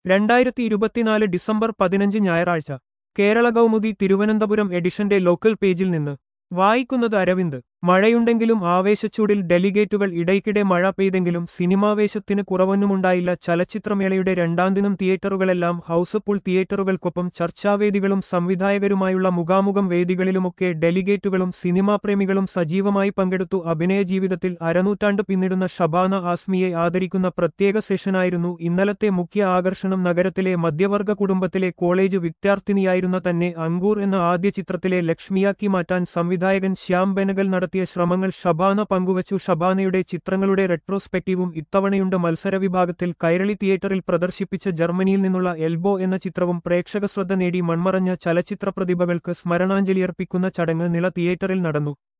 രണ്ടായിരത്തി ഇരുപത്തിനാല് ഡിസംബർ പതിനഞ്ച് ഞായറാഴ്ച കേരള കൗമുദി തിരുവനന്തപുരം എഡിഷന്റെ ലോക്കൽ പേജിൽ നിന്ന് വായിക്കുന്നത് അരവിന്ദ് മഴയുണ്ടെങ്കിലും ആവേശച്ചൂടിൽ ഡെലിഗേറ്റുകൾ ഇടയ്ക്കിടെ മഴ പെയ്തെങ്കിലും സിനിമാവേശത്തിന് കുറവൊന്നുമുണ്ടായില്ല ചലച്ചിത്രമേളയുടെ രണ്ടാം ദിനം തിയേറ്ററുകളെല്ലാം ഹൌസ്ഫുൾ തിയേറ്ററുകൾക്കൊപ്പം ചർച്ചാവേദികളും സംവിധായകരുമായുള്ള മുഖാമുഖം വേദികളിലുമൊക്കെ ഡെലിഗേറ്റുകളും സിനിമാപ്രേമികളും സജീവമായി പങ്കെടുത്തു അഭിനയ ജീവിതത്തിൽ അരനൂറ്റാണ്ട് പിന്നിടുന്ന ഷബാന ആസ്മിയെ ആദരിക്കുന്ന പ്രത്യേക സെഷനായിരുന്നു ഇന്നലത്തെ മുഖ്യ ആകർഷണം നഗരത്തിലെ മധ്യവർഗ കുടുംബത്തിലെ കോളേജ് വിദ്യാർത്ഥിനിയായിരുന്ന തന്നെ അങ്കൂർ എന്ന ആദ്യ ചിത്രത്തിലെ ലക്ഷ്മിയാക്കി മാറ്റാൻ സംവിധായകൻ ശ്യാം ബെനഗൽ നടത്തിയ ശ്രമങ്ങൾ ഷബാന പങ്കുവച്ചു ഷബാനയുടെ ചിത്രങ്ങളുടെ റെട്രോസ്പെക്റ്റീവും ഇത്തവണയുണ്ട് മത്സര വിഭാഗത്തിൽ കൈരളി തിയേറ്ററിൽ പ്രദർശിപ്പിച്ച ജർമ്മനിയിൽ നിന്നുള്ള എൽബോ എന്ന ചിത്രവും പ്രേക്ഷക ശ്രദ്ധ നേടി മൺമറഞ്ഞ ചലച്ചിത്ര പ്രതിഭകൾക്ക് സ്മരണാഞ്ജലിയർപ്പിക്കുന്ന ചടങ്ങ് നില തിയേറ്ററിൽ നടന്നു